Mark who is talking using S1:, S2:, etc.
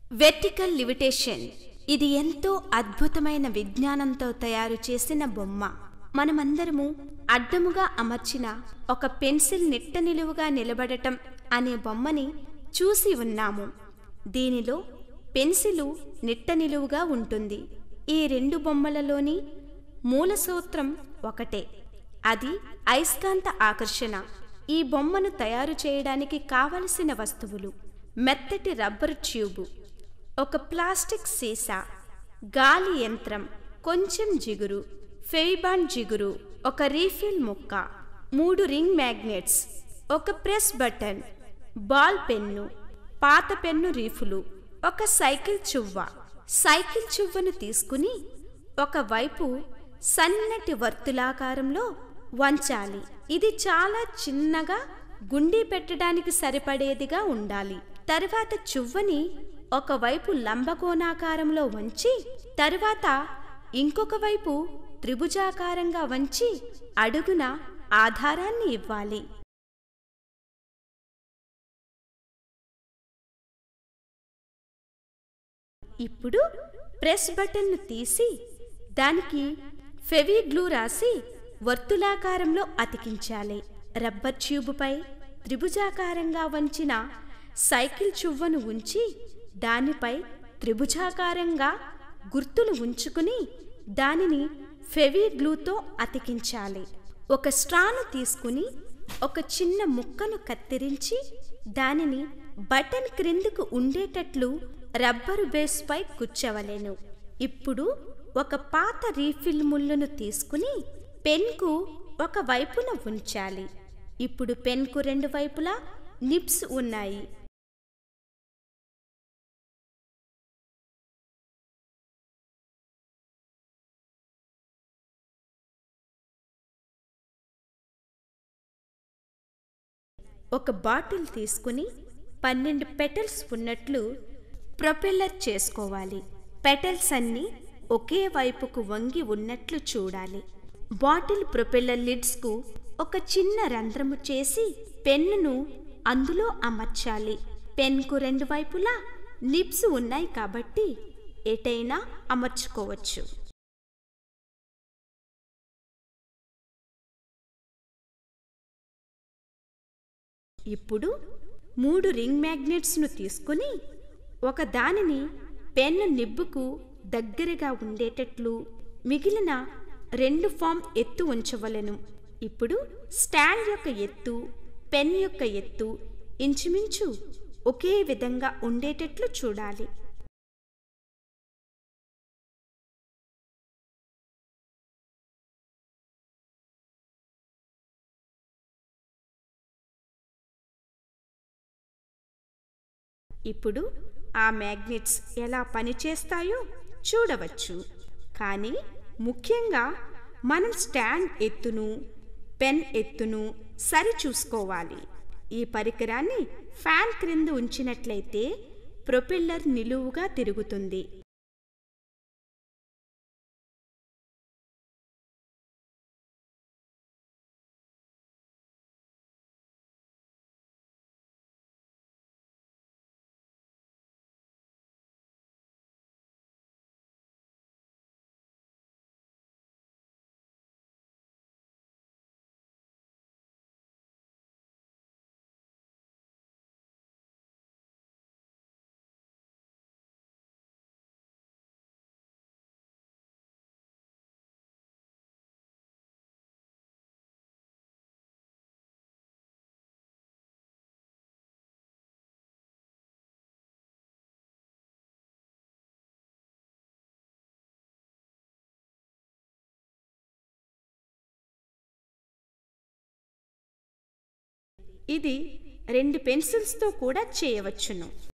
S1: vertical లివిటేషన్ ఇది ఎంతో అద్భుతమైన విజ్ఞానంతో తయారు చేసిన బొమ్మ మనమందరము అడ్డముగా అమర్చిన ఒక పెన్సిల్ నిట్ట నిలువుగా నిలబడటం అనే బొమ్మని చూసి ఉన్నాము దీనిలో పెన్సిలు నిట్ట నిలువుగా ఉంటుంది ఈ రెండు బొమ్మలలోని మూల సూత్రం ఒకటే అది అయస్కాంత ఆకర్షణ ఈ బొమ్మను తయారు చేయడానికి కావలసిన వస్తువులు మెత్తటి రబ్బరు ట్యూబు ఒక ప్లాస్టిక్ సీసా గాలి యంత్రం కొంచెం జిగురు ఫెవిబాన్ జిగురు ఒక రీఫిల్ ముక్క మూడు రింగ్ మ్యాగ్నెట్స్ ఒక ప్రెస్ బటన్ బాల్ పెన్ను పాత పెన్ను రీఫులు ఒక సైకిల్ చువ్వ సైకిల్ చువ్వను తీసుకుని ఒకవైపు సన్నటి వర్తులాకారంలో వంచాలి ఇది చాలా చిన్నగా గుండి పెట్టడానికి సరిపడేదిగా ఉండాలి తరువాత చువ్వని ఒకవైపు లంబకోణాకారంలో వంచి తరువాత ఇంకొక వైపు త్రిభుజాకారంగా వంచి అడుగున ఆధారాన్ని ఇవ్వాలి ఇప్పుడు ప్రెస్ బటన్ను తీసి దానికి ఫెవీ గ్లూ రాసి వర్తులాకారంలో అతికించాలి రబ్బర్ ట్యూబుపై త్రిభుజాకారంగా వంచిన సైకిల్ చువ్వను ఉంచి దానిపై త్రిభుజాకారంగా గుర్తులు ఉంచుకుని దానిని ఫెవీ గ్లూతో అతికించాలి ఒక స్ట్రాను తీసుకుని ఒక చిన్న ముక్కను కత్తిరించి దానిని బటన్ క్రిందకు ఉండేటట్లు రబ్బరు బేస్పై కుచ్చవలెను ఇప్పుడు ఒక పాత రీఫిల్ ముళ్ళును తీసుకుని పెన్కు ఒక వైపున ఉంచాలి ఇప్పుడు పెన్కు రెండు వైపులా నిప్స్ ఉన్నాయి ఒక బాటిల్ తీసుకుని పన్నెండు పెటల్స్ ఉన్నట్లు ప్రొపెల్లర్ చేసుకోవాలి పెటల్స్ అన్నీ ఒకే వైపుకు వంగి ఉన్నట్లు చూడాలి బాటిల్ ప్రొపెల్లర్ లిడ్స్కు ఒక చిన్న రంధ్రము చేసి పెన్నును అందులో అమర్చాలి పెన్కు రెండు వైపులా నిప్స్ ఉన్నాయి కాబట్టి ఎటైనా అమర్చుకోవచ్చు ఇప్పుడు మూడు రింగ్ మ్యాగ్నెట్స్ను తీసుకుని ఒక దానిని పెన్ నిబ్బుకు దగ్గరగా ఉండేటట్లు మిగిలిన రెండు ఫామ్ ఎత్తు ఉంచవలెను ఇప్పుడు స్టాండ్ యొక్క ఎత్తు పెన్ యొక్క ఎత్తు ఇంచుమించు ఒకే విధంగా ఉండేటట్లు చూడాలి ఇప్పుడు ఆ మ్యాగ్నెట్స్ ఎలా పనిచేస్తాయో చూడవచ్చు కానీ ముఖ్యంగా మనం స్టాండ్ ఎత్తును పెన్ ఎత్తును సరి చూసుకోవాలి ఈ పరికరాన్ని ఫ్యాన్ క్రింద ఉంచినట్లయితే ప్రొపెల్లర్ నిలువుగా తిరుగుతుంది ఇది రెండు పెన్సిల్స్తో కూడా చేయవచ్చును